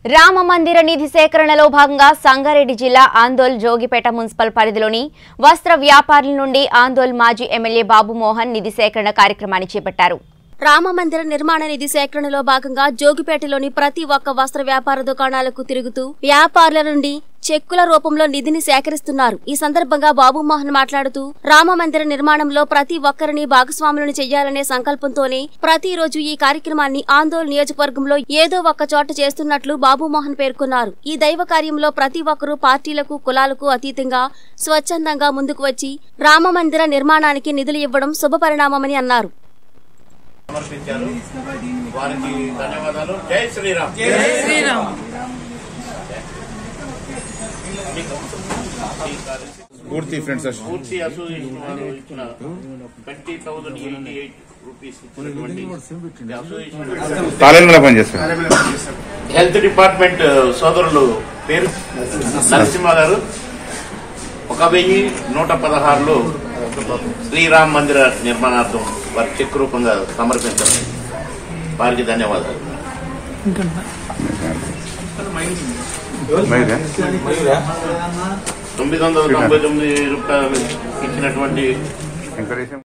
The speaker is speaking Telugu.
రామ మందిర నిధి సేకరణలో భాగంగా సంగారెడ్డి జిల్లా ఆందోల్ జోగిపేట మున్సిపల్ పరిధిలోని వస్త్ర వ్యాపారుల నుండి ఆందోల్ మాజీ ఎమ్మెల్యే బాబు మోహన్ నిధి సేకరణ కార్యక్రమాన్ని చేపట్టారు రామమందిర నిర్మాణ నిధి సేకరణలో భాగంగా జోగిపేటలోని ప్రతి ఒక్క వస్త్ర వ్యాపార దుకాణాలకు తిరుగుతూ వ్యాపారుల నుండి చెక్కుల రూపంలో నిధిని సేకరిస్తున్నారు ఈ సందర్భంగా బాబు మోహన్ మాట్లాడుతూ రామమందిర నిర్మాణంలో ప్రతి ఒక్కరిని భాగస్వాములను చేయాలనే సంకల్పంతోనే ప్రతిరోజు ఈ కార్యక్రమాన్ని ఆందోళన నియోజకవర్గంలో ఏదో ఒక్క చోట చేస్తున్నట్లు బాబు మోహన్ పేర్కొన్నారు ఈ దైవ కార్యంలో ప్రతి ఒక్కరూ పార్టీలకు కులాలకు అతీతంగా స్వచ్ఛందంగా ముందుకు వచ్చి రామమందిర నిర్మాణానికి నిధులు ఇవ్వడం శుభపరిణామమని అన్నారు సమర్పించారు వారికి ధన్యవాదాలు జై శ్రీరామ్ శ్రీరామ్ పూర్తి ఫ్రెండ్స్ అసలు పూర్తి అసోసియేషన్ వారు ఇచ్చిన twenty thousand eighty eight rupees ఇచ్చినటువంటి ఈ అసోసియేషన్ తాళేంద్ర పనిచేస్తారు హెల్త్ డిపార్ట్మెంట్ సోదరులు పేరు నరసింహ గారు ఒక వెయ్యి నూట పదహారులో శ్రీరామ్ మందిర నిర్మాణార్థం వారి చెక్ రూపంగా సమర్పించారు వారికి ధన్యవాదాలు మైదా? తొమ్మిది వందల తొంభై తొమ్మిది రూపాయలు ఇచ్చినటువంటి వెంకటేశం